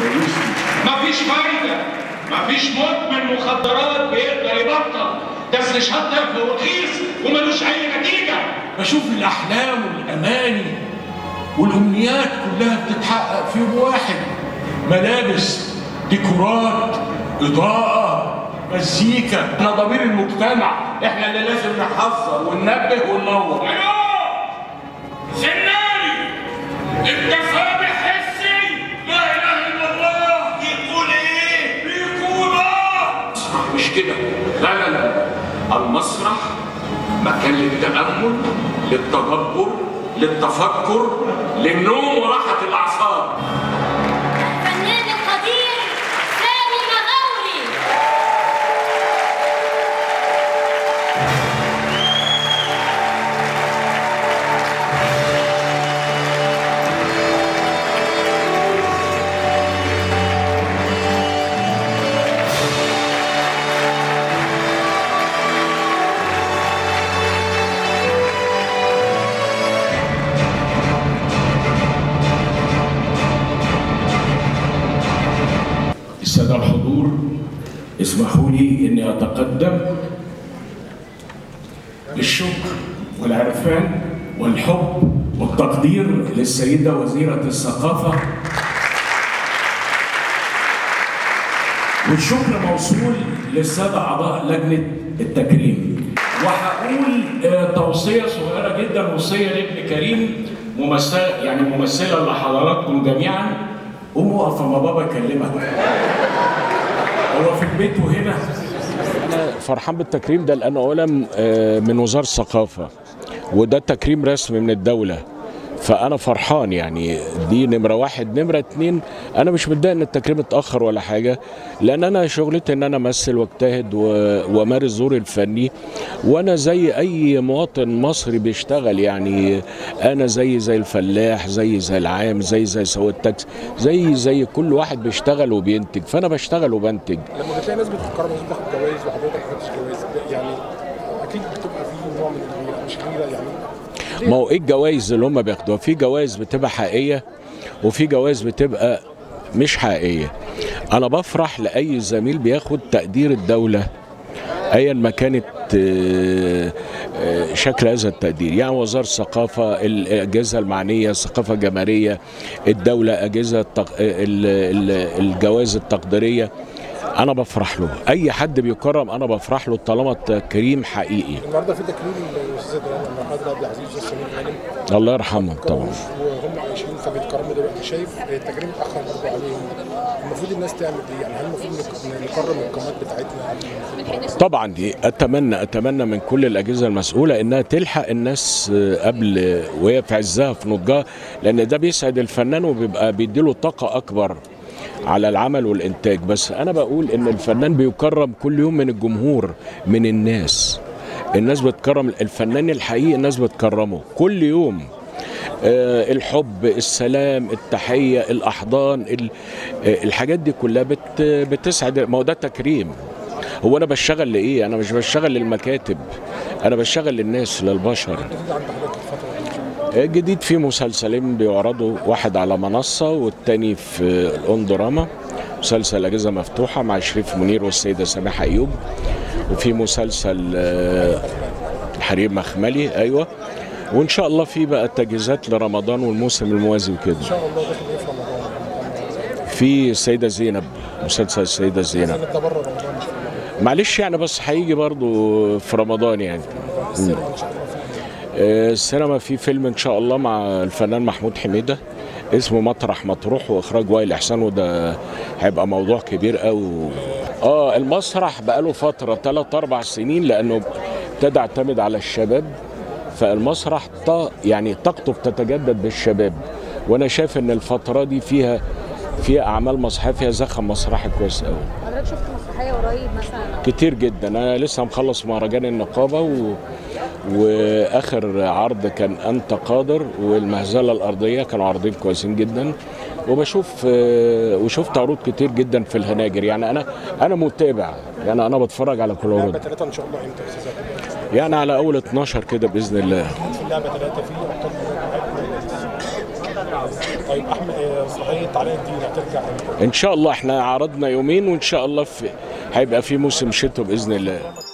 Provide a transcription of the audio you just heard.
مفيش فايدة مفيش مدمن مخدرات بيقدر يبطل ده استشهاد طفل ورخيص وملوش أي نتيجة بشوف الأحلام والأماني والأمنيات كلها بتتحقق في يوم واحد ملابس ديكورات إضاءة مزيكا احنا ضمير المجتمع احنا اللي لازم نحذر وننبه وننور سناري انت سامع حسي لا اله الا الله يقول ايه بيقول اه مش كده لا لا لا المسرح مكان للتأمل للتدبر للتفكر للنوم وراحة الأعصاب الفنان القدير سامي مغاوري السادة الحضور اسمحوا لي اني اتقدم بالشكر والعرفان والحب والتقدير للسيدة وزيرة الثقافة والشكر موصول للسادة أعضاء لجنة التكريم وهقول آه، توصية صغيرة جدا وصية لابن كريم ممثلة يعني ممثلة لحضراتكم جميعا قوموا اقف اما بابا يكلمك هو في البيت وهنا فرحان بالتكريم ده لانه اولا آه، من وزاره الثقافه وده تكريم رسمي من الدوله فانا فرحان يعني دي نمره واحد نمره اتنين انا مش متضايق ان التكريم اتاخر ولا حاجه لان انا شغلتي ان انا امثل واجتهد و- وامارس دوري الفني وانا زي اي مواطن مصري بيشتغل يعني انا زي زي الفلاح زي زي العام زي زي سواق التاكسي زي زي كل واحد بيشتغل وبينتج فانا بشتغل وبنتج لما بتلاقي ناس بتتكرم عشان تاخد جوائز وحضرتك ما خدتش جوائز يعني اكيد بتبقى في نوع من الغيره مش غيره يعني ما هو ايه الجوائز اللي هم بياخدوها في جوائز بتبقى حقيقيه وفي جوائز بتبقى مش حقيقيه انا بفرح لاي زميل بياخد تقدير الدوله ايا ما كانت آه، آه، شكل هذا التقدير يعني وزاره الثقافه الاجهزه المعنيه الثقافه الجماهيريه الدوله اجهزه التق... ال- ال- الجوائز التقديريه انا بفرح له اي حد بيكرم انا بفرح له طالما التكريم حقيقي النهارده في تكريم الاستاذ محمد عبد العزيز والاستاذ سمير غانم الله يرحمهم طبعا وهم عايشين فبيتكرموا دلوقتي شايف التكريم اتاخر برضه عليهم المفروض الناس تعمل ايه يعني هل المفروض نك- نكرم القامات بتاعتنا طبعا دي اتمنى اتمنى من كل الاجهزه المسؤوله انها تلحق الناس آه، قبل وهي في عزها في نضجها لان ده بيسعد الفنان وبيبقى بيديله طاقه اكبر على العمل والانتاج بس انا بقول ان الفنان بيكرم كل يوم من الجمهور من الناس الناس بتكرم الفنان الحقيقي الناس بتكرمه كل يوم آه، الحب السلام التحية الأحضان ال- آه، الحاجات دي كلها بت بتسعد ما هو ده تكريم هو أنا بشتغل لإيه أنا مش بشتغل للمكاتب أنا بشتغل للناس للبشر جديد عند حضرتك الفتره دي جديد في مسلسلين بيعرضوا واحد على منصة والتاني في الأندراما مسلسل أجهزة مفتوحة مع شريف منير والسيدة سماحة أيوب وفي مسلسل آه، حريم مخملي أيوة وإن شاء الله في بقى تجهيزات لرمضان والموسم الموازي وكده ان شاء الله داخل ايه في رمضان في السيدة زينب مسلسل السيدة زينب ده بره رمضان مش في رمضان معلش يعني بس هيجي برضو في رمضان يعني السينما ان شاء الله في آه، السينما في فيلم ان شاء الله مع الفنان محمود حميده اسمه مطرح مطروح واخراج وائل احسان وده هيبقى موضوع كبير قوي اه المسرح بقاله فتره ثلاث اربع سنين لانه ابتدى يعتمد على الشباب فالمسرح ط- يعني طاقته بتتجدد بالشباب وانا شايف ان الفتره دي فيها فيها اعمال مسرحيه فيها زخم مسرحي كويس قوي حضرتك شفت مسرحيه قريب مثلا كتير جدا انا لسه مخلص مهرجان النقابه و... واخر عرض كان انت قادر والمهزله الارضيه كانوا عارضين كويسين جدا وبشوف آه، وشفت عروض كتير جدا في الهناجر يعني انا انا متابع يعني انا بتفرج على كل لعبه عروض ثلاثه ان شاء الله امتى يا استاذ عبد يعني على اول 12 كده باذن الله العزيز؟ في اللعبه ثلاثه في ابطال طيب احمد آه، صحيح علاء الدين هترجع امتى؟ ان شاء الله احنا عرضنا يومين وان شاء الله في هيبقى في موسم شتاء باذن الله